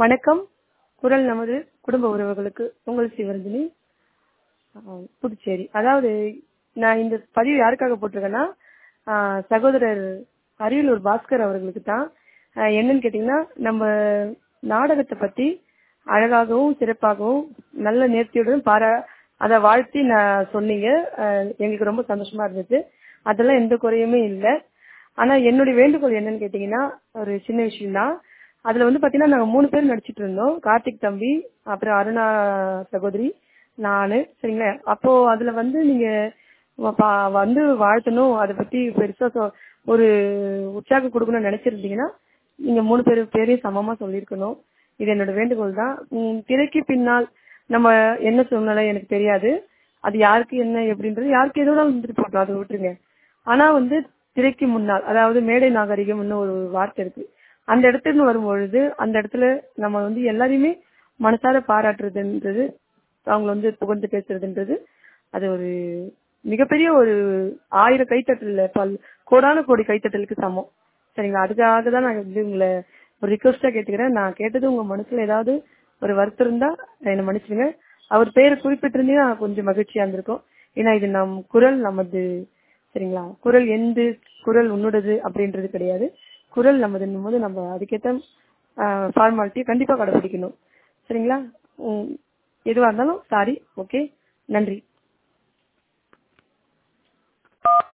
வணக்கம் குரல் நமது குடும்ப உறவுகளுக்கு உங்கள் சிவரஞ்சனி ஆஹ் புதுச்சேரி அதாவது நான் இந்த பதிவு யாருக்காக போட்டிருக்கேன்னா ஆஹ் சகோதரர் அரியலூர் பாஸ்கர் அவர்களுக்கு தான் ஆஹ் என்னன்னு கேட்டீங்கன்னா நம்ம நாடகத்தை பத்தி அழகாகவும் சிறப்பாகவும் நல்ல நேர்த்தியுடன் பாரா அதை வாழ்த்தி நான் சொன்னீங்க ஆஹ் எங்களுக்கு ரொம்ப சந்தோஷமா இருந்துச்சு அதெல்லாம் எந்த குறையுமே இல்லை ஆனா என்னுடைய வேண்டுகோள் என்னன்னு கேட்டீங்கன்னா ஒரு சின்ன விஷயம் தான் அதுல வந்து பாத்தீங்கன்னா நாங்க மூணு பேர் நடிச்சிட்டு இருந்தோம் கார்த்திக் தம்பி அப்புறம் அருணா சகோதரி நானு சரிங்களா அப்போ அதுல வந்து நீங்க வ- பா- வந்து வாழ்த்தணும் அதை பத்தி பெருசா சொ- ஒரு உற்சாகம் கொடுக்கணும்னு நினைச்சிருந்தீங்கன்னா நீங்க மூணு பேர் பேரையும் சமமா சொல்லியிருக்கணும் இது என்னோட வேண்டுகோள் தான் உம் திரைக்கு பின்னால் நம்ம என்ன சூழ்நிலை எனக்கு தெரியாது அது யாருக்கு என்ன எப்படின்றது யாருக்கு எதுவும் வந்துட்டு போட்டோம் அதை விட்டுருங்க ஆனா வந்து திரைக்கு முன்னால் அதாவது மேடை நாகரிகம்னு ஒரு வார்த்தை இருக்கு அந்த இடத்துக்கு வரும்பொழுது அந்த இடத்துல நம்ம வந்து எல்லாரையுமே மனசார பாராட்டுறதுன்றது அவங்கள வந்து புகழ்ந்து பேசுறதுன்றது அது ஒரு மிகப்பெரிய ஒரு ஆயிரம் கைத்தட்டல் பல் கோடான கோடி கைத்தட்டலுக்கு சமம் சரிங்களா அதுக்காக தான் நான் வந்து உங்களை ஒரு ரிக்வஸ்டா கேட்டுக்கிறேன் நான் கேட்டது உங்க மனசுல ஏதாவது ஒரு வருத்தம் இருந்தா என்னை மன்னிச்சிடுங்க அவர் பேரை குறிப்பிட்டிருந்தீங்கன்னா கொஞ்சம் மகிழ்ச்சியா இருந்திருக்கும் ஏன்னா இது நம் குரல் நமது சரிங்களா குரல் எந்து குரல் உன்னுடையது அப்படின்றது கிடையாது குரல் நமதுன்னும் போது நம்ம அதுக்கேற்ற ஃபார்மாலிட்டியை கண்டிப்பா கடைபிடிக்கணும் சரிங்களா உம், எதுவா இருந்தாலும் சாரி ஓகே நன்றி